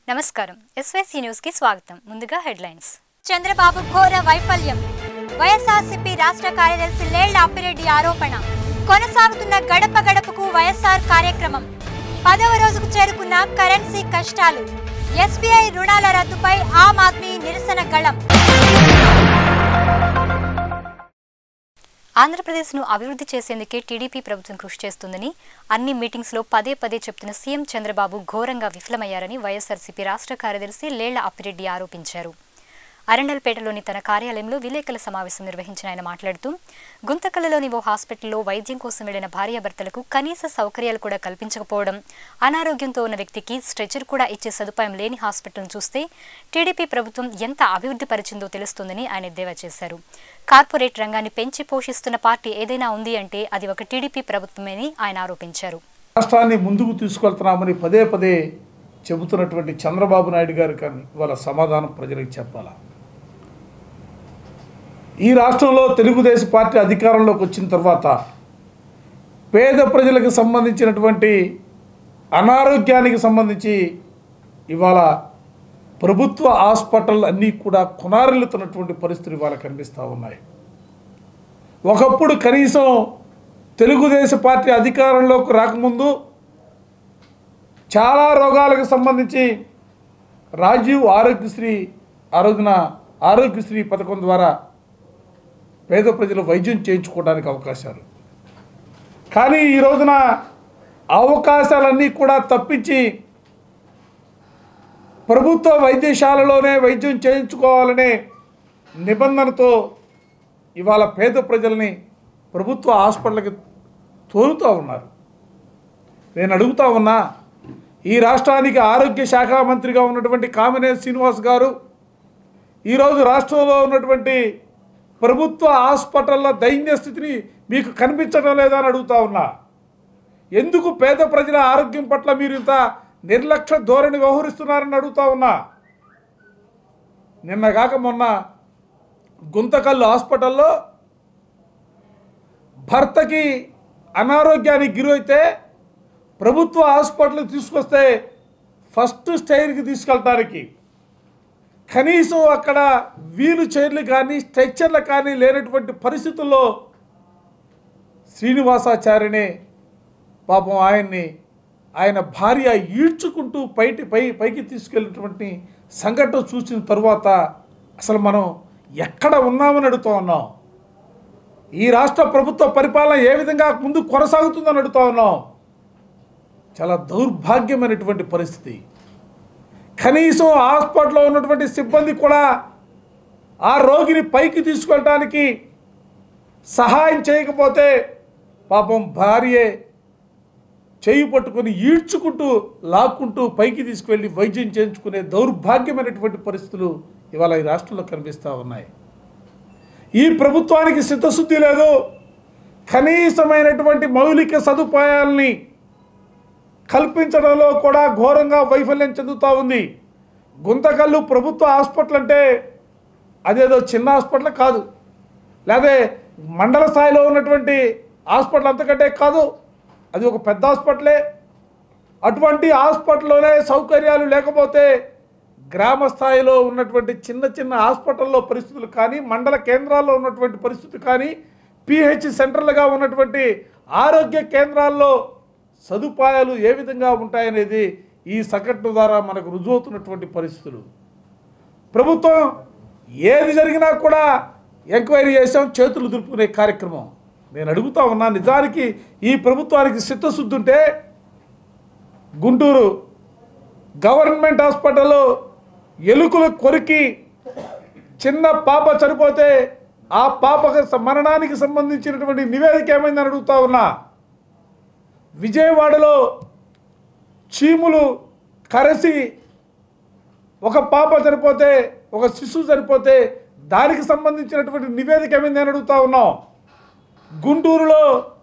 నమస్కారం SYC news కి స్వాగతం ముందుగా హెడ్లైన్స్ చంద్రబాబు ఘోర వైఫల్యం వైఎస్ఆర్సీపీ రాష్ట్ర కార్యదర్శి లేళ్ల అప్పిరెడ్డి ఆరోపణ కొనసాగుతున్న గడప గడపకు వైఎస్ఆర్ కార్యక్రమం పదవ రోజుకు చేరుకున్న కరెన్సీ కష్టాలు ఎస్బీఐ రుణాల రద్దుపై ఆమ్ ఆద్మీ నిరసన గళం ఆంధ్రప్రదేశ్ను అభివృద్ధి చేసేందుకే టీడీపీ ప్రభుత్వం కృషి చేస్తుందని అన్ని మీటింగ్స్లో పదే పదే చెప్తున్న సీఎం చంద్రబాబు ఘోరంగా విఫలమయ్యారని వైఎస్ఆర్సీపీ రాష్ట్ర కార్యదర్శి లేళ్ల అప్పిరెడ్డి ఆరోపించారు అరండల్పేటలోని తన కార్యాలయంలో విలేకరుల సమావేశం నిర్వహించిన ఆయన మాట్లాడుతూ గుంతకల్లులోని ఓ హాస్పిటల్లో వైద్యం కోసం వెళ్లిన భార్యాభర్తలకు కనీస సౌకర్యాలు కూడా కల్పించకపోవడం అనారోగ్యంతో ఉన్న వ్యక్తికి స్ట్రెచర్ కూడా ఇచ్చే సదుపాయం లేని హాస్పిటల్ను చూస్తే టీడీపీ ప్రభుత్వం ఎంత అభివృద్ధి పరిచిందో తెలుస్తుందని ఆయన ఎద్దేవా చేశారు కార్పొరేట్ రంగాన్ని పెంచి పోషిస్తున్న పార్టీ ఏదైనా ఉంది అంటే అది ఒక టీడీపీ ప్రభుత్వమని ఆయన ఆరోపించారు రాష్ట్రాన్ని ముందుకు తీసుకెళ్తున్నామని పదే పదే చెబుతున్నటువంటి చంద్రబాబు నాయుడు గారు కానీ వాళ్ళ సమాధానం ప్రజలకు చెప్పాలా ఈ రాష్ట్రంలో తెలుగుదేశం పార్టీ అధికారంలోకి వచ్చిన తర్వాత పేద ప్రజలకు సంబంధించినటువంటి అనారోగ్యానికి సంబంధించి ఇవాళ ప్రభుత్వ హాస్పిటల్ అన్నీ కూడా కొనారిల్లుతున్నటువంటి పరిస్థితులు ఇవాళ కనిపిస్తూ ఉన్నాయి ఒకప్పుడు కనీసం తెలుగుదేశం పార్టీ అధికారంలోకి రాకముందు చాలా రోగాలకు సంబంధించి రాజీవ్ ఆరోగ్యశ్రీ ఆరోగ్యన ఆరోగ్యశ్రీ పథకం ద్వారా పేద ప్రజలు వైద్యం చేయించుకోవడానికి అవకాశాలు కానీ ఈ రోజున అవకాశాలన్నీ కూడా తప్పించి ప్రభుత్వ వైద్యశాలలోనే వైద్యం చేయించుకోవాలనే నిబంధనతో ఇవాళ పేద ప్రజల్ని ప్రభుత్వ హాస్పిటల్కి తోలుతూ ఉన్నారు నేను అడుగుతా ఉన్నా ఈ రాష్ట్రానికి ఆరోగ్య శాఖ మంత్రిగా ఉన్నటువంటి కామినేని శ్రీనివాస్ గారు ఈరోజు రాష్ట్రంలో ఉన్నటువంటి ప్రభుత్వ హాస్పిటల్ల దైన్య స్థితిని మీకు కనిపించడం లేదా అని అడుగుతా ఉన్నా ఎందుకు పేద ప్రజల ఆరోగ్యం పట్ల మీరు ఇంత నిర్లక్ష్య ధోరణి వ్యవహరిస్తున్నారని అడుగుతా ఉన్నా నిన్న కాక మొన్న గుంతకల్లు హాస్పిటల్లో భర్తకి అనారోగ్యానికి గురైతే ప్రభుత్వ హాస్పిటల్కి తీసుకొస్తే ఫస్ట్ స్టైర్కి తీసుకెళ్ళటానికి కనీసం అక్కడ వీలు చైర్లు కానీ స్ట్రెచ్చర్లు కానీ లేనటువంటి పరిస్థితుల్లో శ్రీనివాసాచార్యని పాపం ఆయన్ని ఆయన భార్య ఈడ్చుకుంటూ పైటి పై పైకి తీసుకెళ్ళినటువంటి సంఘటన చూసిన తరువాత అసలు మనం ఎక్కడ ఉన్నామని అడుగుతూ ఉన్నాం ఈ రాష్ట్ర ప్రభుత్వ పరిపాలన ఏ విధంగా ముందు కొనసాగుతుందని అడుగుతా ఉన్నాం చాలా దౌర్భాగ్యమైనటువంటి పరిస్థితి కనీసం హాస్పిటల్లో ఉన్నటువంటి సిబ్బంది కూడా ఆ రోగిని పైకి తీసుకెళ్ళడానికి సహాయం చేయకపోతే పాపం భార్యే చేయి పట్టుకొని ఈడ్చుకుంటూ లాక్కుంటూ పైకి తీసుకువెళ్ళి వైద్యం చేయించుకునే దౌర్భాగ్యమైనటువంటి పరిస్థితులు ఇవాళ ఈ రాష్ట్రంలో కనిపిస్తూ ఉన్నాయి ఈ ప్రభుత్వానికి చిత్తశుద్ధి లేదు కనీసమైనటువంటి మౌలిక సదుపాయాలని కల్పించడంలో కూడా ఘోరంగా వైఫల్యం చెందుతూ ఉంది గుంతకల్లు ప్రభుత్వ హాస్పిటల్ అంటే అదేదో చిన్న హాస్పిటల్ కాదు లేదా మండల స్థాయిలో ఉన్నటువంటి హాస్పిటల్ అంతకంటే కాదు అది ఒక పెద్ద హాస్పిటలే అటువంటి హాస్పిటల్లోనే సౌకర్యాలు లేకపోతే గ్రామ స్థాయిలో ఉన్నటువంటి చిన్న చిన్న హాస్పిటల్లో పరిస్థితులు కానీ మండల కేంద్రాల్లో ఉన్నటువంటి పరిస్థితులు కానీ పిహెచ్ సెంటర్లుగా ఉన్నటువంటి ఆరోగ్య కేంద్రాల్లో సదుపాయాలు ఏ విధంగా ఉంటాయనేది ఈ సంఘటన ద్వారా మనకు రుజువుతున్నటువంటి పరిస్థితులు ప్రభుత్వం ఏది జరిగినా కూడా ఎంక్వైరీ చేసాం చేతులు దులుపుకునే కార్యక్రమం నేను అడుగుతా ఉన్నా నిజానికి ఈ ప్రభుత్వానికి చిత్తశుద్ధి ఉంటే గుంటూరు గవర్నమెంట్ హాస్పిటల్లో ఎలుకలు కొరికి చిన్న పాప చనిపోతే ఆ పాపకు స- మరణానికి సంబంధించినటువంటి నివేదిక ఏమైందని అడుగుతా ఉన్నా విజయవాడలో చీములు కరసి ఒక పాప చనిపోతే ఒక శిశువు చనిపోతే దానికి సంబంధించినటువంటి నివేదిక ఏమైంది అని అడుగుతా ఉన్నాం గుంటూరులో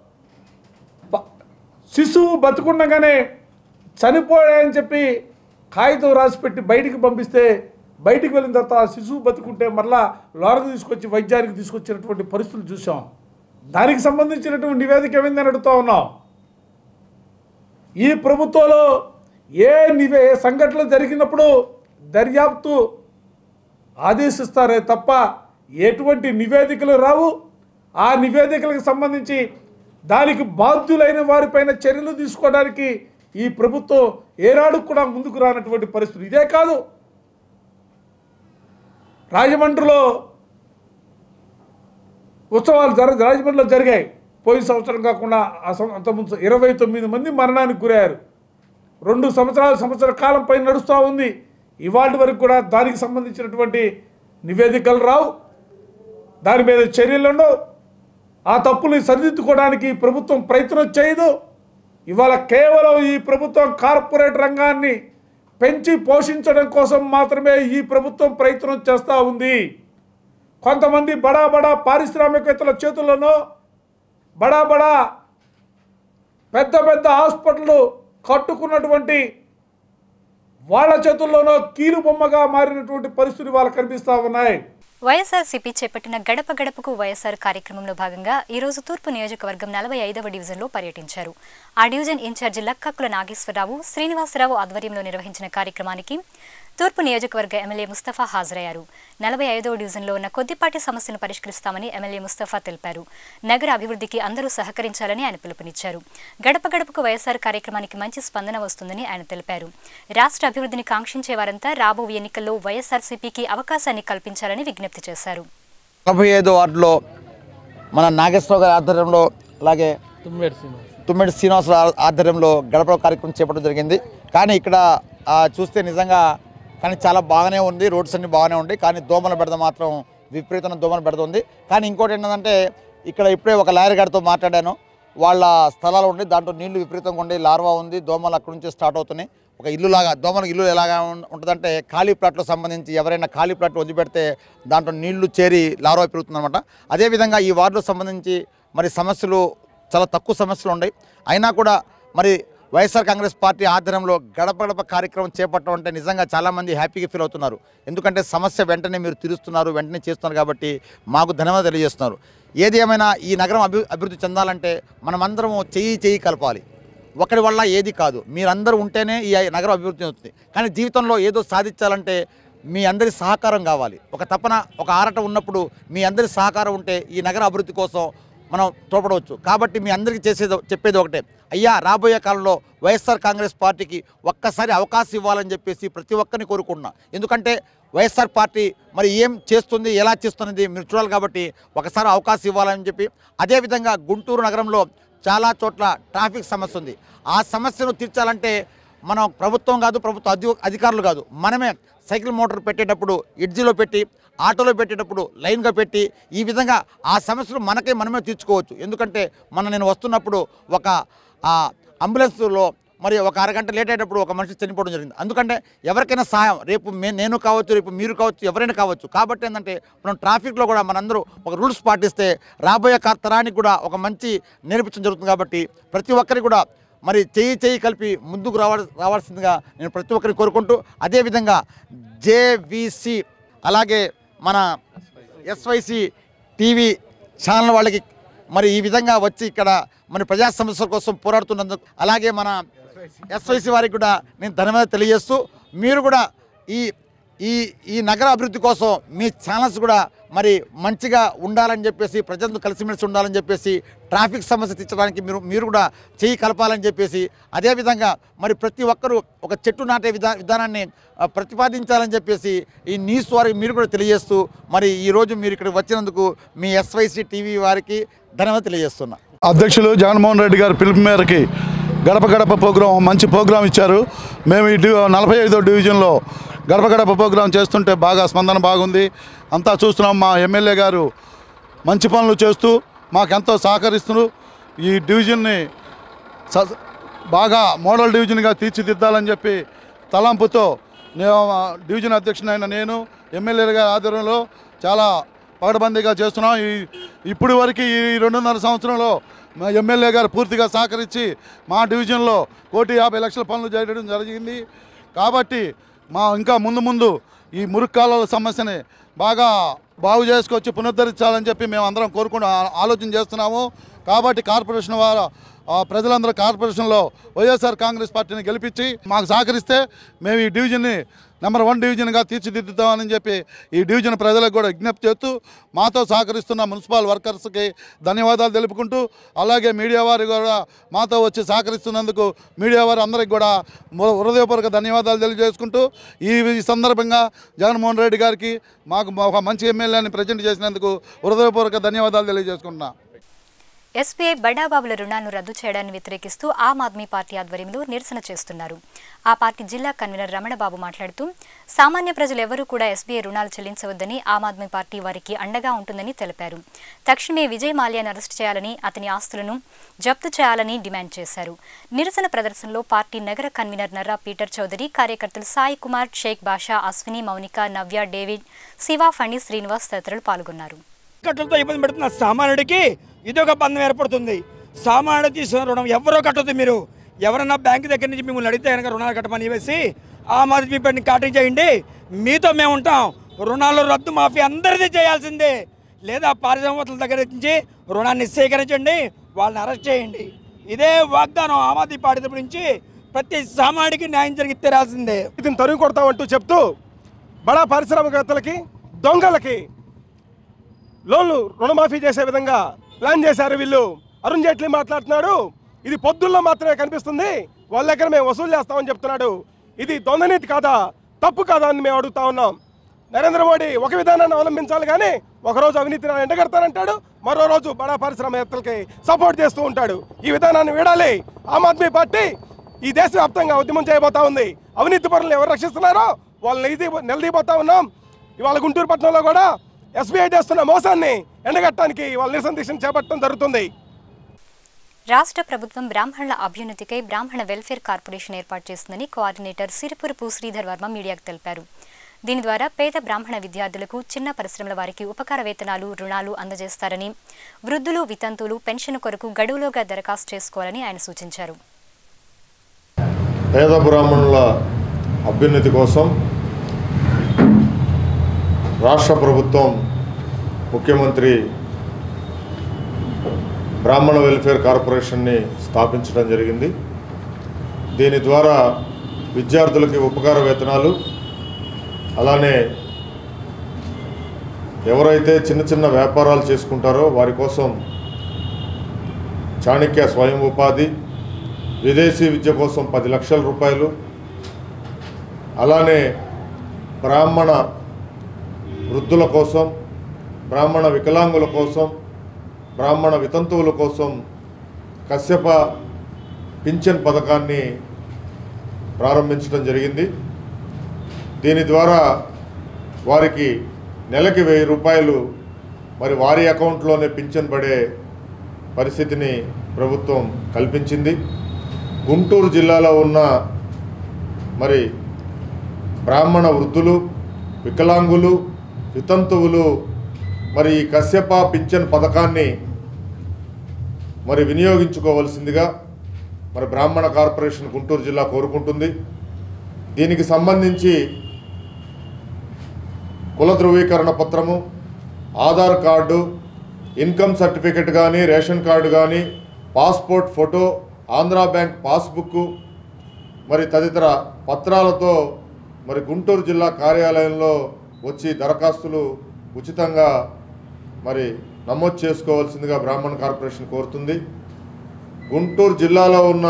ప- శిశువు బతుకుండగానే చనిపోయాయని చెప్పి కాగితం రాసిపెట్టి బయటికి పంపిస్తే బయటికి వెళ్ళిన తర్వాత ఆ శిశువు బతుకుంటే మరలా లోరకు తీసుకొచ్చి వైద్యానికి తీసుకొచ్చినటువంటి పరిస్థితులు చూసాం దానికి సంబంధించినటువంటి నివేదిక ఏమైందని అడుగుతా ఉన్నాం ఈ ప్రభుత్వంలో ఏ నివే సంఘటనలు జరిగినప్పుడు దర్యాప్తు ఆదేశిస్తారే తప్ప ఎటువంటి నివేదికలు రావు ఆ నివేదికలకు సంబంధించి దానికి బాధ్యులైన వారిపైన చర్యలు తీసుకోవడానికి ఈ ప్రభుత్వం ఏనాడు కూడా ముందుకు రానటువంటి పరిస్థితి ఇదే కాదు రాజమండ్రిలో ఉత్సవాలు జర రాజమండ్రిలో జరిగాయి పోయిన సంవత్సరం కాకుండా ఆ సం- అంతకుముందు ఇరవై తొమ్మిది మంది మరణానికి గురయ్యారు రెండు సంవత్సరాల సంవత్సర కాలం పైన నడుస్తూ ఉంది ఇవాటి వరకు కూడా దానికి సంబంధించినటువంటి నివేదికలు రావు దాని మీద చర్యలు ఉండవు ఆ తప్పుని సరిదిద్దుకోవడానికి ఈ ప్రభుత్వం ప్రయత్నం చేయదు ఇవాళ కేవలం ఈ ప్రభుత్వం కార్పొరేట్ రంగాన్ని పెంచి పోషించడం కోసం మాత్రమే ఈ ప్రభుత్వం ప్రయత్నం చేస్తూ ఉంది కొంతమంది బడా బడా పారిశ్రామికవేత్తల చేతుల్లోనో బడా బడా పెద్ద పెద్ద హాస్పిటల్ కట్టుకున్నటువంటి వాళ్ళ చేతుల్లోనో కీలు బొమ్మగా మారినటువంటి పరిస్థితులు వాళ్ళకు కనిపిస్తూ ఉన్నాయి వైఎస్ఆర్సీపీ చేపట్టిన గడప గడపకు వైఎస్ఆర్ కార్యక్రమంలో భాగంగా ఈ రోజు తూర్పు నియోజకవర్గం నలభై ఐదవ డివిజన్లో పర్యటించారు ఆ డివిజన్ ఇన్ఛార్జి లక్కక్కుల నాగేశ్వరరావు శ్రీనివాసరావు ఆధ్వర్యంలో నిర్వహించిన కార్యక్రమానికి తూర్పు నియోజకవర్గ ఎమ్మెల్యే ముస్తఫా హాజరయ్యారు నలభై ఐదవ డివిజన్లో ఉన్న కొద్దిపాటి సమస్యను పరిష్కరిస్తామని ఎమ్మెల్యే ముస్తఫా తెలిపారు నగర అభివృద్ధికి అందరూ సహకరించాలని ఆయన పిలుపునిచ్చారు గడప గడపకు వైఎస్ఆర్ కార్యక్రమానికి మంచి స్పందన వస్తుందని ఆయన తెలిపారు రాష్ట్ర అభివృద్ధిని కాంక్షించే వారంతా రాబోయే ఎన్నికల్లో వైఎస్ఆర్సీపీకి అవకాశాన్ని కల్పించాలని విజ్ఞప్తి చేశారు నలభై ఐదు వార్డులో మన నాగేశ్వరరావు గారి ఆధ్వర్యంలో అలాగే తుమ్మిడి శ్రీనివాసరావు ఆధ్వర్యంలో గడప కార్యక్రమం చేపట్టడం జరిగింది కానీ ఇక్కడ ఆ, చూస్తే నిజంగా కానీ చాలా బాగానే ఉంది రోడ్స్ అన్ని బాగానే ఉంది కానీ దోమల బెడద మాత్రం విపరీతమైన దోమల బెడద ఉంది కానీ ఇంకోటి ఏంటంటే ఇక్కడ ఇప్పుడే ఒక లాయర్ గారితో మాట్లాడాను వాళ్ళ స్థలాలు ఉండి దాంట్లో నీళ్లు విపరీతంగా ఉండి లార్వా ఉంది దోమలు అక్కడి నుంచి స్టార్ట్ అవుతున్నాయి ఒక ఇల్లు లాగా దోమలకు ఇల్లు ఎలాగా ఉం- ఉంటుందంటే ఖాళీ ప్లాట్లో సంబంధించి ఎవరైనా ఖాళీ ప్లాట్ వదిలిపెడితే దాంట్లో నీళ్లు చేరి లార్వా పెరుగుతుందన్నమాట అదేవిధంగా ఈ వార్డుకు సంబంధించి మరి సమస్యలు చాలా తక్కువ సమస్యలు ఉన్నాయి అయినా కూడా మరి వైఎస్ఆర్ కాంగ్రెస్ పార్టీ ఆధ్వర్యంలో గడప గడప కార్యక్రమం చేపట్టడం అంటే నిజంగా చాలామంది హ్యాపీగా ఫీల్ అవుతున్నారు ఎందుకంటే సమస్య వెంటనే మీరు తీరుస్తున్నారు వెంటనే చేస్తున్నారు కాబట్టి మాకు ధన్యవాదాలు తెలియజేస్తున్నారు ఏది ఏమైనా ఈ నగరం అభి అభివృద్ధి చెందాలంటే మనమందరం చెయ్యి చెయ్యి కలపాలి ఒకరి వల్ల ఏది కాదు మీరందరూ ఉంటేనే ఈ నగరం అభివృద్ధి అవుతుంది కానీ జీవితంలో ఏదో సాధించాలంటే మీ అందరి సహకారం కావాలి ఒక తపన ఒక ఆరట ఉన్నప్పుడు మీ అందరి సహకారం ఉంటే ఈ నగర అభివృద్ధి కోసం మనం తోపడవచ్చు కాబట్టి మీ అందరికీ చేసేది చెప్పేది ఒకటే అయ్యా రాబోయే కాలంలో వైఎస్ఆర్ కాంగ్రెస్ పార్టీకి ఒక్కసారి అవకాశం ఇవ్వాలని చెప్పేసి ప్రతి ఒక్కరిని కోరుకుంటున్నా ఎందుకంటే వైఎస్ఆర్ పార్టీ మరి ఏం చేస్తుంది ఎలా చేస్తున్నది మీరు చూడాలి కాబట్టి ఒకసారి అవకాశం ఇవ్వాలని చెప్పి అదేవిధంగా గుంటూరు నగరంలో చాలా చోట్ల ట్రాఫిక్ సమస్య ఉంది ఆ సమస్యను తీర్చాలంటే మనం ప్రభుత్వం కాదు ప్రభుత్వ అధి అధికారులు కాదు మనమే సైకిల్ మోటార్ పెట్టేటప్పుడు ఎడ్జిలో పెట్టి ఆటోలో పెట్టేటప్పుడు లైన్గా పెట్టి ఈ విధంగా ఆ సమస్యలు మనకే మనమే తీర్చుకోవచ్చు ఎందుకంటే మన నేను వస్తున్నప్పుడు ఒక ఆ, అంబులెన్స్లో మరి ఒక అరగంట లేట్ అయ్యేటప్పుడు ఒక మనిషి చనిపోవడం జరిగింది ఎందుకంటే ఎవరికైనా సహాయం రేపు మే నేను కావచ్చు రేపు మీరు కావచ్చు ఎవరైనా కావచ్చు కాబట్టి ఏంటంటే మనం ట్రాఫిక్లో కూడా మనందరూ ఒక రూల్స్ పాటిస్తే రాబోయే కా- తరానికి కూడా ఒక మంచి నేర్పించడం జరుగుతుంది కాబట్టి ప్రతి ఒక్కరికి కూడా మరి చేయి చేయి కలిపి ముందుకు రావాల్ రావాల్సిందిగా నేను ప్రతి ఒక్కరిని కోరుకుంటూ అదేవిధంగా జేవిసి అలాగే మన ఎస్వైసి టీవీ ఛానల్ వాళ్ళకి మరి ఈ విధంగా వచ్చి ఇక్కడ మన ప్రజా సమస్యల కోసం పోరాడుతున్నందుకు అలాగే మన ఎస్వైసి వారికి కూడా నేను ధన్యవాదాలు తెలియజేస్తూ మీరు కూడా ఈ ఈ ఈ నగర అభివృద్ధి కోసం మీ ఛానల్స్ కూడా మరి మంచిగా ఉండాలని చెప్పేసి ప్రజలతో కలిసిమెలిసి ఉండాలని చెప్పేసి ట్రాఫిక్ సమస్య తీర్చడానికి మీరు మీరు కూడా చేయి కలపాలని చెప్పేసి అదేవిధంగా మరి ప్రతి ఒక్కరూ ఒక చెట్టు నాటే విధా విధానాన్ని ఆ, ప్రతిపాదించాలని చెప్పేసి ఈ న్యూస్ వారికి మీరు కూడా తెలియజేస్తూ మరి ఈరోజు మీరు ఇక్కడ వచ్చినందుకు మీ ఎస్వైసి టీవీ వారికి ధన్యవాదాలు తెలియజేస్తున్నా అధ్యక్షులు జగన్మోహన్ రెడ్డి గారి పిలుపు మేరకి గడప గడప ప్రోగ్రాం మంచి ప్రోగ్రాం ఇచ్చారు మేము ఈ డివి నలభై ఐదో డివిజన్లో గడప గడప ప్రోగ్రాం చేస్తుంటే బాగా స్పందన బాగుంది అంతా చూస్తున్నాం మా ఎమ్మెల్యే గారు మంచి పనులు చేస్తూ మాకెంతో సహకరిస్తున్నారు ఈ డివిజన్ని స- బాగా మోడల్ డివిజన్గా తీర్చిదిద్దాలని చెప్పి తలంపుతో నేను డివిజన్ అధ్యక్షునైన నేను ఎమ్మెల్యే గారి ఆధ్వర్యంలో చాలా పకడ్బందీగా చేస్తున్నాం ఈ ఇప్పుడు వరకు ఈ రెండున్నర సంవత్సరంలో మా ఎమ్మెల్యే గారు పూర్తిగా సహకరించి మా డివిజన్లో కోటి యాభై లక్షల పనులు చేయడం జరిగింది కాబట్టి మా ఇంకా ముందు ముందు ఈ మురుక్కాల సమస్యని బాగా బాగు చేసుకొచ్చి పునరుద్ధరించాలని చెప్పి మేము అందరం కోరుకుంటూ ఆ- ఆలోచన చేస్తున్నాము కాబట్టి కార్పొరేషన్ వారు ఆ ప్రజలందరూ కార్పొరేషన్లో వైఎస్ఆర్ కాంగ్రెస్ పార్టీని గెలిపించి మాకు సహకరిస్తే మేము ఈ డివిజన్ని నెంబర్ వన్ డివిజన్గా తీర్చిదిద్దుతామని చెప్పి ఈ డివిజన్ ప్రజలకు కూడా విజ్ఞప్తి చేస్తూ మాతో సహకరిస్తున్న మున్సిపల్ వర్కర్స్కి ధన్యవాదాలు తెలుపుకుంటూ అలాగే మీడియా వారు కూడా మాతో వచ్చి సహకరిస్తున్నందుకు మీడియా వారు అందరికి కూడా ము- హృదయపూర్వక ధన్యవాదాలు తెలియజేసుకుంటూ ఈ ఈ సందర్భంగా జగన్మోహన్ రెడ్డి గారికి మాకు ఒక మంచి ఎమ్మెల్యేని ప్రజెంట్ చేసినందుకు హృదయపూర్వక ధన్యవాదాలు తెలియజేసుకుంటున్నా ఎస్బీఐ బడాబాబుల రుణాలను రద్దు చేయడాన్ని వ్యతిరేకిస్తూ ఆమ్ ఆద్మీ పార్టీ ఆధ్వర్యంలో నిరసన చేస్తున్నారు ఆ పార్టీ జిల్లా కన్వీనర్ రమణబాబు మాట్లాడుతూ సామాన్య ప్రజలు ఎవరూ కూడా ఎస్బీఐ రుణాలు చెల్లించవద్దని ఆమ్ ఆద్మీ పార్టీ వారికి అండగా ఉంటుందని తెలిపారు తక్షణమే విజయ్ మాల్యాను అరెస్టు చేయాలని అతని ఆస్తులను జప్తు చేయాలని డిమాండ్ చేశారు నిరసన ప్రదర్శనలో పార్టీ నగర కన్వీనర్ నర్రా పీటర్ చౌదరి కార్యకర్తలు సాయి కుమార్ షేక్ బాషా అశ్విని మౌనిక నవ్య డేవిడ్ శివ ఫణి శ్రీనివాస్ తదితరులు పాల్గొన్నారు కట్టలతో ఇబ్బంది పెడుతున్న సామాన్యుడికి ఇది ఒక బంధం ఏర్పడుతుంది సామాన్యుడు తీసుకున్న రుణం ఎవరో కట్టదు మీరు ఎవరన్నా బ్యాంక్ దగ్గర నుంచి మిమ్మల్ని అడిగితే కనుక రుణాలు కట్టమని వేసి ఆ మాది మీ పని కాటింగ్ చేయండి మీతో మేము ఉంటాం రుణాలు రద్దు మాఫీ అందరిది చేయాల్సిందే లేదా పారిశ్రామికల దగ్గర నుంచి రుణాన్ని సేకరించండి వాళ్ళని అరెస్ట్ చేయండి ఇదే వాగ్దానం ఆమ్ ఆద్మీ పార్టీ తరపు నుంచి ప్రతి సామాన్యుడికి న్యాయం జరిగి తీరాల్సిందే దీన్ని తరుగు కొడతామంటూ చెప్తూ బడా పారిశ్రామికవేత్తలకి దొంగలకి లోన్లు రుణమాఫీ చేసే విధంగా ప్లాన్ చేశారు వీళ్ళు అరుణ్ జైట్లీ మాట్లాడుతున్నాడు ఇది పొద్దుల్లో మాత్రమే కనిపిస్తుంది వాళ్ళ దగ్గర మేము వసూలు చేస్తామని చెప్తున్నాడు ఇది దొంగనీతి కాదా తప్పు కాదా అని మేము అడుగుతా ఉన్నాం నరేంద్ర మోడీ ఒక విధానాన్ని అవలంబించాలి కానీ ఒకరోజు అవినీతిని ఎండగడతానంటాడు మరో రోజు బడా పారిశ్రామికవేత్తలకి సపోర్ట్ చేస్తూ ఉంటాడు ఈ విధానాన్ని వీడాలి ఆమ్ ఆద్మీ పార్టీ ఈ దేశవ్యాప్తంగా ఉద్యమం చేయబోతా ఉంది అవినీతి పరులను ఎవరు రక్షిస్తున్నారో వాళ్ళని నిలదీ నిలదీపోతా ఉన్నాం ఇవాళ గుంటూరు పట్టణంలో కూడా ఎస్బీఐ చేస్తున్న మోసాన్ని ఎండగట్టడానికి వాళ్ళ నిరసన దీక్షను చేపట్టడం జరుగుతుంది రాష్ట్ర ప్రభుత్వం బ్రాహ్మణుల అభ్యున్నతికై బ్రాహ్మణ వెల్ఫేర్ కార్పొరేషన్ ఏర్పాటు చేస్తుందని కోఆర్డినేటర్ సిరిపురపు శ్రీధర్ వర్మ మీడియాకు తెలిపారు దీని ద్వారా పేద బ్రాహ్మణ విద్యార్థులకు చిన్న పరిశ్రమల వారికి ఉపకార వేతనాలు రుణాలు అందజేస్తారని వృద్ధులు వితంతువులు పెన్షన్ కొరకు గడువులోగా దరఖాస్తు చేసుకోవాలని ఆయన సూచించారు పేద బ్రాహ్మణుల అభ్యున్నతి కోసం రాష్ట్ర ప్రభుత్వం ముఖ్యమంత్రి బ్రాహ్మణ వెల్ఫేర్ కార్పొరేషన్ని స్థాపించడం జరిగింది దీని ద్వారా విద్యార్థులకి ఉపకార వేతనాలు అలానే ఎవరైతే చిన్న చిన్న వ్యాపారాలు చేసుకుంటారో వారి కోసం చాణక్య స్వయం ఉపాధి విదేశీ విద్య కోసం పది లక్షల రూపాయలు అలానే బ్రాహ్మణ వృద్ధుల కోసం బ్రాహ్మణ వికలాంగుల కోసం బ్రాహ్మణ వితంతువుల కోసం కశ్యప పింఛన్ పథకాన్ని ప్రారంభించడం జరిగింది దీని ద్వారా వారికి నెలకి వెయ్యి రూపాయలు మరి వారి అకౌంట్లోనే పింఛన్ పడే పరిస్థితిని ప్రభుత్వం కల్పించింది గుంటూరు జిల్లాలో ఉన్న మరి బ్రాహ్మణ వృద్ధులు వికలాంగులు వితంతువులు మరి ఈ కశ్యప పింఛన్ పథకాన్ని మరి వినియోగించుకోవాల్సిందిగా మరి బ్రాహ్మణ కార్పొరేషన్ గుంటూరు జిల్లా కోరుకుంటుంది దీనికి సంబంధించి కుల ధృవీకరణ పత్రము ఆధార్ కార్డు ఇన్కమ్ సర్టిఫికెట్ కానీ రేషన్ కార్డు కానీ passport photo Andhra bank passbook మరి తదితర పత్రాలతో మరి గుంటూరు జిల్లా కార్యాలయంలో వచ్చి దరఖాస్తులు ఉచితంగా మరి నమోదు చేసుకోవాల్సిందిగా బ్రాహ్మణ కార్పొరేషన్ కోరుతుంది గుంటూరు జిల్లాలో ఉన్న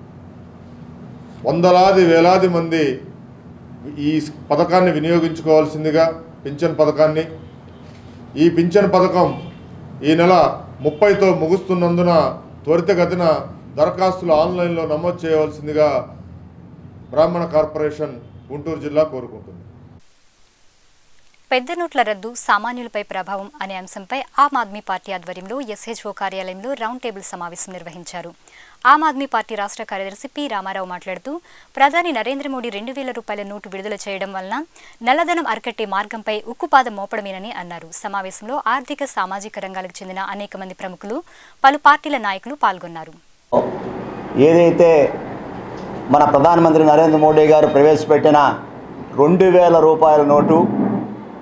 వందలాది వేలాది మంది ఈ పథకాన్ని వినియోగించుకోవాల్సిందిగా పింఛన్ పథకాన్ని ఈ పింఛన్ పథకం ఈ నెల ముప్పైతో ముగుస్తున్నందున త్వరితగతిన దరఖాస్తులు ఆన్లైన్లో నమోదు చేయవలసిందిగా బ్రాహ్మణ కార్పొరేషన్ గుంటూరు జిల్లా కోరుకుంటుంది పెద్ద నోట్ల రద్దు సామాన్యులపై ప్రభావం అనే అంశంపై ఆమ్ ఆద్మీ పార్టీ ఆధ్వర్యంలో ఎస్హెచ్ఓ కార్యాలయంలో రౌండ్ టేబుల్ సమావేశం నిర్వహించారు ఆమ్ ఆద్మీ పార్టీ రాష్ట్ర కార్యదర్శి పి రామారావు మాట్లాడుతూ ప్రధాని నరేంద్ర మోడీ రెండు వేల రూపాయల నోటు విడుదల చేయడం వలన నల్లధనం అరికట్టే మార్గంపై ఉక్కుపాదం మోపడమేనని అన్నారు సమావేశంలో ఆర్థిక సామాజిక రంగాలకు చెందిన అనేక మంది ప్రముఖులు పలు పార్టీల నాయకులు పాల్గొన్నారు ఏదైతే మన ప్రధానమంత్రి నరేంద్ర మోడీ గారు ప్రవేశపెట్టిన రెండు వేల రూపాయల నోటు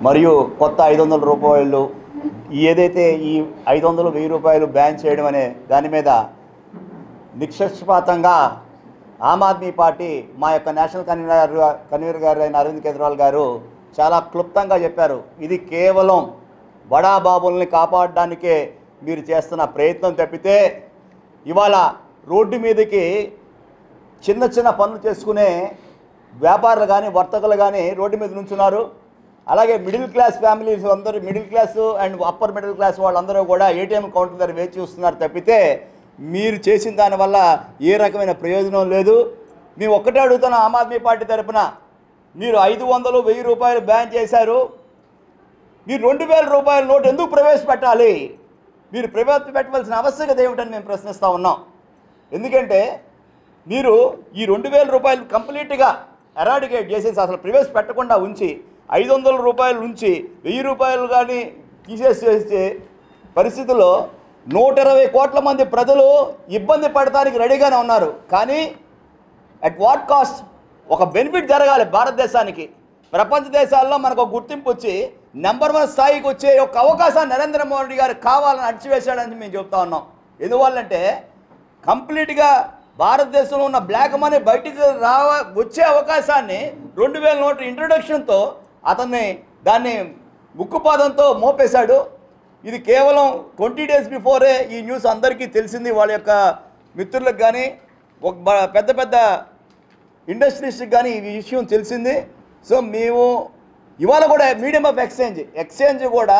మరియు కొత్త ఐదు వందల రూపాయలు ఏదైతే ఈ ఐదు వందలు వెయ్యి రూపాయలు బ్యాన్ చేయడం అనే దాని మీద నిష్పక్షపాతంగా ఆమ్ ఆద్మీ పార్టీ మా యొక్క నేషనల్ కన్వీనర్ కన్వీనర్ గారు అయిన అరవింద్ కేజ్రీవాల్ గారు చాలా క్లుప్తంగా చెప్పారు ఇది కేవలం బడా బాబుల్ని కాపాడడానికే మీరు చేస్తున్న ప్రయత్నం తప్పితే ఇవాళ రోడ్డు మీదకి చిన్న చిన్న పనులు చేసుకునే వ్యాపారులు కానీ వర్తకులు కానీ రోడ్డు మీద నుంచున్నారు అలాగే మిడిల్ క్లాస్ ఫ్యామిలీస్ అందరూ middle class and upper middle class వాళ్ళందరూ కూడా ఏటీఎం కౌంటర్ దగ్గర వేచి చూస్తున్నారు తప్పితే మీరు చేసిన దానివల్ల ఏ రకమైన ప్రయోజనం లేదు మేము ఒక్కటే అడుగుతున్నాం ఆమ్ ఆద్మీ పార్టీ తరపున మీరు ఐదు వందలు వెయ్యి రూపాయలు బ్యాన్ చేశారు మీరు రెండు వేల రూపాయల నోటు ఎందుకు ప్రవేశపెట్టాలి మీరు ప్రవేశపెట్టవలసిన ఆవశ్యకత ఏమిటని మేము ప్రశ్నిస్తూ ఉన్నాం ఎందుకంటే మీరు ఈ రెండు వేల రూపాయలు కంప్లీట్గా ఎరాడికేట్ చేసేసి అసలు ప్రవేశపెట్టకుండా ఉంచి ఐదు వందల రూపాయలు ఉంచి వెయ్యి రూపాయలు కానీ తీసేసేసే పరిస్థితుల్లో నూట ఇరవై కోట్ల మంది ప్రజలు ఇబ్బంది పడటానికి రెడీగానే ఉన్నారు కానీ అట్ వాట్ కాస్ట్ ఒక బెనిఫిట్ జరగాలి భారతదేశానికి ప్రపంచ దేశాల్లో మనకు ఒక గుర్తింపు వచ్చి నెంబర్ వన్ స్థాయికి వచ్చే ఒక అవకాశాన్ని నరేంద్ర మోడీ గారు కావాలని అడిచివేశాడని మేము చెప్తా ఉన్నాం ఎందువల్లంటే కంప్లీట్గా భారతదేశంలో ఉన్న బ్లాక్ మనీ బయటికి రావ వచ్చే అవకాశాన్ని రెండు వేల నోటు ఇంట్రొడక్షన్తో అతన్ని దాన్ని ముక్కుపాదంతో మోపేశాడు ఇది కేవలం ట్వంటీ డేస్ బిఫోరే ఈ న్యూస్ అందరికీ తెలిసింది వాళ్ళ యొక్క మిత్రులకు కానీ ఒక బ- పెద్ద పెద్ద ఇండస్ట్రీస్కి కానీ ఈ విషయం తెలిసింది సో మేము ఇవాళ కూడా మీడియం ఆఫ్ ఎక్స్చేంజ్ ఎక్స్చేంజ్ కూడా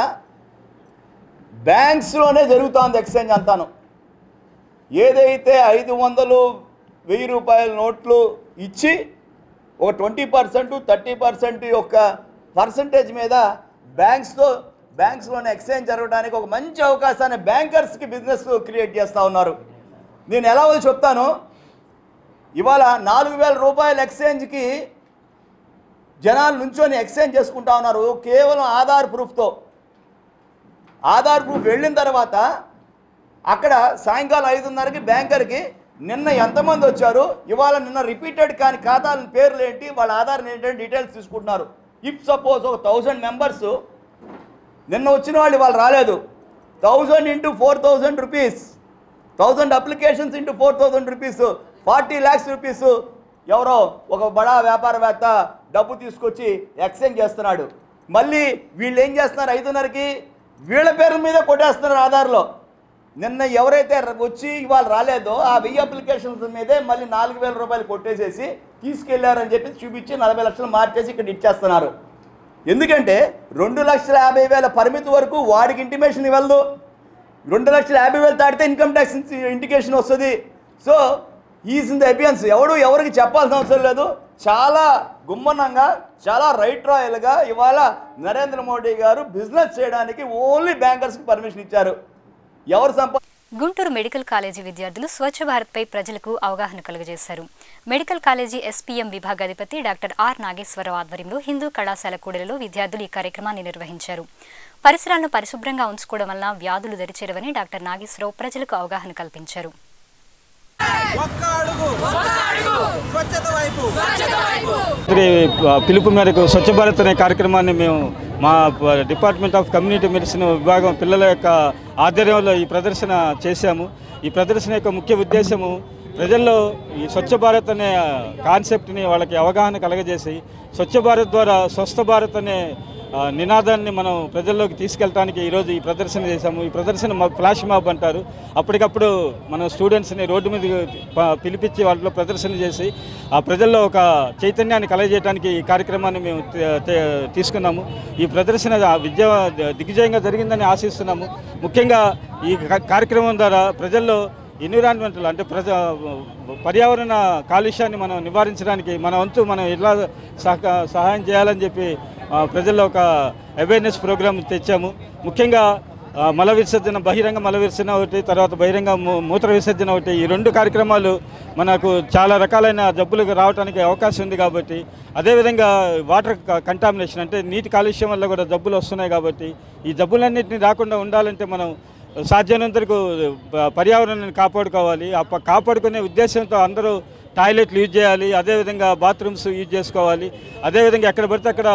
బ్యాంక్స్లోనే జరుగుతోంది ఎక్స్చేంజ్ అంతాను ఏదైతే ఐదు వందలు వెయ్యి రూపాయల నోట్లు ఇచ్చి ఒక ట్వంటీ పర్సెంట్ థర్టీ పర్సెంట్ యొక్క పర్సంటేజ్ మీద బ్యాంక్స్తో బ్యాంక్స్లోనే ఎక్స్చేంజ్ జరగడానికి ఒక మంచి అవకాశాన్ని బ్యాంకర్స్కి బిజినెస్ క్రియేట్ చేస్తూ ఉన్నారు నేను ఎలా ఉంది చెప్తాను ఇవాళ నాలుగు వేల రూపాయల ఎక్స్చేంజ్కి జనాలు నుంచొని ఎక్స్చేంజ్ చేసుకుంటా ఉన్నారు కేవలం ఆధార్ ప్రూఫ్తో ఆధార్ ప్రూఫ్ వెళ్ళిన తర్వాత అక్కడ సాయంకాలం ఐదున్నరకి బ్యాంకర్కి నిన్న ఎంతమంది వచ్చారు ఇవాళ నిన్న రిపీటెడ్ కాని ఖాతాల పేర్లు ఏంటి వాళ్ళ ఆధార్ ఏంటంటే డీటెయిల్స్ తీసుకుంటున్నారు ఇఫ్ సపోజ్ ఒక థౌజండ్ మెంబర్స్ నిన్న వచ్చిన వాళ్ళు ఇవాళ రాలేదు thousand into four thousand rupees thousand applications into four thousand rupees forty lakhs rupees ఎవరో ఒక బడా వ్యాపారవేత్త డబ్బు తీసుకొచ్చి ఎక్స్చేంజ్ చేస్తున్నాడు మళ్ళీ వీళ్ళు ఏం చేస్తున్నారు ఐదున్నరకి వీళ్ళ పేరు మీద కొట్టేస్తున్నారు ఆధార్లో నిన్న ఎవరైతే ర- వచ్చి ఇవాళ రాలేదో ఆ వెయ్యి అప్లికేషన్స్ మీదే మళ్ళీ నాలుగు వేల రూపాయలు కొట్టేసేసి తీసుకెళ్లారని చెప్పి చూపించి నలభై లక్షలు మార్చేసి ఇక్కడ ఇచ్చేస్తున్నారు ఎందుకంటే రెండు లక్షల యాభై వేల పరిమితి వరకు వాడికి ఇంటిమేషన్ ఇవ్వదు రెండు లక్షల యాభై వేలు దాటితే ఇన్కమ్ ట్యాక్స్ ఇండికేషన్ వస్తుంది so is in the abeyance ఎవడు ఎవరికి చెప్పాల్సిన అవసరం లేదు చాలా గుమ్మనంగా చాలా రైట్ రాయల్గా ఇవాళ నరేంద్ర మోడీ గారు బిజినెస్ చేయడానికి ఓన్లీ బ్యాంకర్స్కి పర్మిషన్ ఇచ్చారు ఎవరు సంపా గుంటూరు మెడికల్ కాలేజీ విద్యార్థులు స్వచ్ఛ భారత్పై ప్రజలకు అవగాహన కలుగజేశారు మెడికల్ కాలేజీ ఎస్పీఎం విభాగాధిపతి డాక్టర్ ఆర్ నాగేశ్వరరావు ఆధ్వర్యంలో హిందూ కళాశాల కూడలిలో విద్యార్థులు ఈ కార్యక్రమాన్ని నిర్వహించారు పరిసరాలను పరిశుభ్రంగా ఉంచుకోవడం వలన వ్యాధులు దరిచేరవని డాక్టర్ నాగేశ్వరరావు ప్రజలకు అవగాహన కల్పించారు మంత్రి పిలుపు మేరకు స్వచ్ఛ భారత్ అనే కార్యక్రమాన్ని మేము మా డిపార్ట్మెంట్ ఆఫ్ కమ్యూనిటీ మెడిసిన్ విభాగం పిల్లల యొక్క ఆధ్వర్యంలో ఈ ప్రదర్శన చేశాము ఈ ప్రదర్శన యొక్క ముఖ్య ఉద్దేశము ప్రజల్లో ఈ స్వచ్ఛ భారత్ అనే కాన్సెప్ట్ని వాళ్ళకి అవగాహన కలగజేసి స్వచ్ఛ భారత్ ద్వారా స్వస్థ భారత్ అనే ఆ, నినాదాన్ని మనం ప్రజల్లోకి తీసుకెళ్ళడానికి ఈరోజు ఈ ప్రదర్శన చేశాము ఈ ప్రదర్శన మా ఫ్లాష్ మాబ్ అంటారు అప్పటికప్పుడు మన స్టూడెంట్స్ని రోడ్డు మీద ప- పిలిపించి వాళ్ళలో ప్రదర్శన చేసి ఆ ప్రజల్లో ఒక చైతన్యాన్ని కలగజేయడానికి ఈ కార్యక్రమాన్ని మేము తే- తే- తీసుకున్నాము ఈ ప్రదర్శన విద్య దిగ్విజయంగా జరిగిందని ఆశిస్తున్నాము ముఖ్యంగా ఈ కా- కార్యక్రమం ద్వారా ప్రజల్లో ఎన్విరాన్మెంటల్ అంటే ప్రజ పర్యావరణ కాలుష్యాన్ని మనం నివారించడానికి మన వంతు మనం ఎలా సహక సహాయం చేయాలని చెప్పి ఆ, ప్రజల్లో ఒక అవేర్నెస్ ప్రోగ్రామ్ తెచ్చాము ముఖ్యంగా ఆ, మల విసర్జన బహిరంగ మల విసర్జన ఒకటి తర్వాత బహిరంగ మూ- మూత్ర విసర్జన ఒకటి ఈ రెండు కార్యక్రమాలు మనకు చాలా రకాలైన జబ్బులకు రావడానికి అవకాశం ఉంది కాబట్టి అదేవిధంగా వాటర్ కంటామినేషన్ అంటే నీటి కాలుష్యం వల్ల కూడా జబ్బులు వస్తున్నాయి కాబట్టి ఈ జబ్బులన్నింటినీ రాకుండా ఉండాలంటే మనం సాధ్యమైనంత వరకు ప- పర్యావరణాన్ని కాపాడుకోవాలి ఆ ప- కాపాడుకునే ఉద్దేశంతో అందరూ టాయిలెట్లు యూజ్ చేయాలి అదేవిధంగా బాత్రూమ్స్ యూజ్ చేసుకోవాలి అదేవిధంగా ఎక్కడ పడితే అక్కడ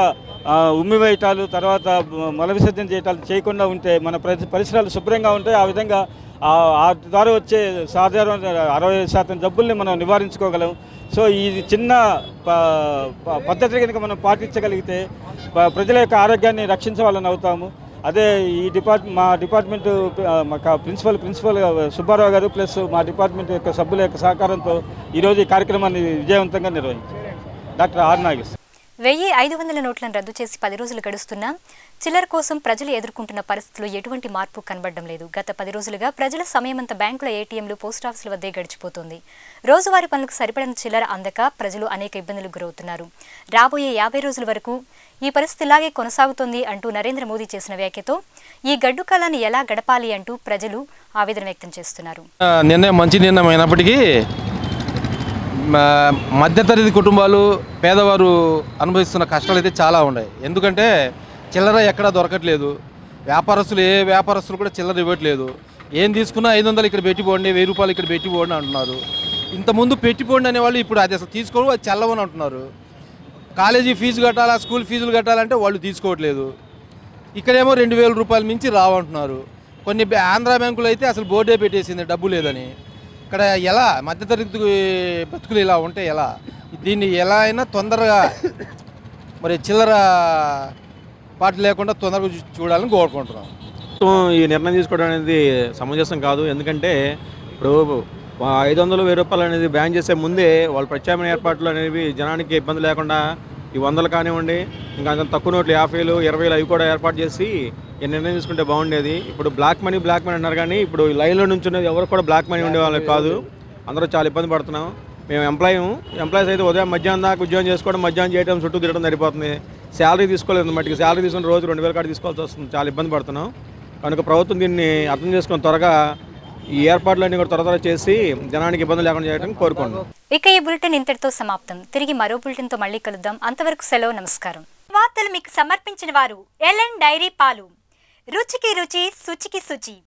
ఆ, ఉమ్మి వేయటాలు తర్వాత బ- మల విసర్జన చేయటాలు చేయకుండా ఉంటే మన ప్రతి పరిసరాలు శుభ్రంగా ఉంటాయి ఆ విధంగా ఆ ఆ ద్వారా వచ్చే సాధారణ అరవై శాతం జబ్బుల్ని మనం నివారించుకోగలం సో ఈ చిన్న ప- ప- పద్ధతి కనుక మనం పాటించగలిగితే ప- ప్రజల యొక్క ఆరోగ్యాన్ని రక్షించవాలని అవుతాము అదే ఈ డిపార్ట్ మా డిపార్ట్మెంట్ ఆ, మా క- ప్రిన్సిపల్ ప్రిన్సిపల్ సుబ్బారావు గారు ప్లస్ మా డిపార్ట్మెంట్ యొక్క సభ్యుల యొక్క సహకారంతో ఈరోజు ఈ కార్యక్రమాన్ని విజయవంతంగా నిర్వహించారు డాక్టర్ ఆర్ నాగేశ్ వెయ్యి ఐదు వందల నోట్లను రద్దు చేసి పది రోజులు గడుస్తున్నా చిల్లర కోసం ప్రజలు ఎదుర్కొంటున్న పరిస్థితుల్లో ఎటువంటి మార్పు కనబడడం లేదు గత పది రోజులుగా ప్రజల సమయమంతా బ్యాంకుల ఏటీఎంలు పోస్టాఫీసుల వద్దే గడిచిపోతుంది రోజువారీ పనులకు సరిపడిన చిల్లర అందక ప్రజలు అనేక ఇబ్బందులకు గురవుతున్నారు రాబోయే యాభై రోజుల వరకు ఈ పరిస్థితి ఇలాగే కొనసాగుతుంది అంటూ నరేంద్ర మోదీ చేసిన వ్యాఖ్యతో ఈ గడ్డు కాలాన్ని ఎలా గడపాలి అంటూ ప్రజలు ఆవేదన వ్యక్తం చేస్తున్నారు ఆ, నిర్ణయం మంచి నిర్ణయం అయినప్పటికీ మ- మధ్యతరగతి కుటుంబాలు పేదవారు అనుభవిస్తున్న కష్టాలు అయితే చాలా ఉన్నాయి ఎందుకంటే చిల్లర ఎక్కడా దొరకట్లేదు వ్యాపారస్తులు ఏ వ్యాపారస్తులు కూడా చిల్లర ఇవ్వట్లేదు ఏం తీసుకున్నా ఐదు వందలు ఇక్కడ పెట్టిపోండి వెయ్యి రూపాయలు ఇక్కడ పెట్టిపోండి అంటున్నారు ఇంతకుముందు పెట్టిపోండి అనేవాళ్ళు ఇప్పుడు అది అసలు తీసుకోవడం అది చల్లవని అంటున్నారు కాలేజీ ఫీజు కట్టాలా స్కూల్ ఫీజులు కట్టాలంటే వాళ్ళు తీసుకోవట్లేదు ఇక్కడేమో రెండు వేల రూపాయల మించి రావంటున్నారు కొన్ని బ్యా- ఆంధ్ర బ్యాంకులు అయితే అసలు బోర్డే పెట్టేసింది డబ్బు లేదని ఇక్కడ ఎలా మధ్యతరగతి బతుకులు ఇలా ఉంటే ఎలా దీన్ని ఎలా అయినా తొందరగా మరి చిల్లర పాటు లేకుండా తొందరగా చూ- చూడాలని కోరుకుంటున్నాం ప్రభుత్వం ఈ నిర్ణయం తీసుకోవడం అనేది సమంజసం కాదు ఎందుకంటే ఇప్పుడు ఐదు వందలు వెయ్యి రూపాయలు అనేది బ్యాన్ చేసే ముందే వాళ్ళ ప్రత్యామ్నాయ ఏర్పాట్లు అనేవి జనానికి ఇబ్బంది లేకుండా ఈ వందలు కానివ్వండి ఇంకా అంత తక్కువ నోట్లు యాభైలు ఇరవైలు అవి కూడా ఏర్పాటు చేసి ఈ నిర్ణయం తీసుకుంటే బాగుండేది ఇప్పుడు బ్లాక్ మనీ బ్లాక్ మనీ అన్నారు కానీ ఇప్పుడు ఈ లైన్లో నుంచి ఉన్నది ఎవరు కూడా బ్లాక్ మనీ ఉండే వాళ్ళకి కాదు అందరూ చాలా ఇబ్బంది పడుతున్నాం మేము ఎంప్లాయ్ ఎంప్లాయీస్ అయితే ఉదయం మధ్యాహ్నం దాకా ఉద్యోగం చేసుకోవడం మధ్యాహ్నం చేయడం చుట్టూ తిరగడం సరిపోతుంది శాలరీ తీసుకోలేదు మట్టికి శాలరీ తీసుకుని రోజు రెండు వేల కాడ తీసుకోవాల్సి వస్తుంది చాలా ఇబ్బంది పడుతున్నాం కనుక ప్రభుత్వం దీన్ని అర్థం చేసుకొని త్వరగా ఈ ఏర్పాట్లన్నీ కూడా త్వర త్వర చేసి జనానికి ఇబ్బంది లేకుండా చేయడం కోరుకుంటున్నాం ఇక ఈ బులెటిన్ ఇంతటితో సమాప్తం తిరిగి మరో బులెటిన్తో మళ్ళీ కలుద్దాం అంతవరకు సెలవు నమస్కారం వార్తలు మీకు సమర్పించిన వారు ఎల్ఎన్ డైరీ పాలు రుచికి రుచి శుచికి శుచి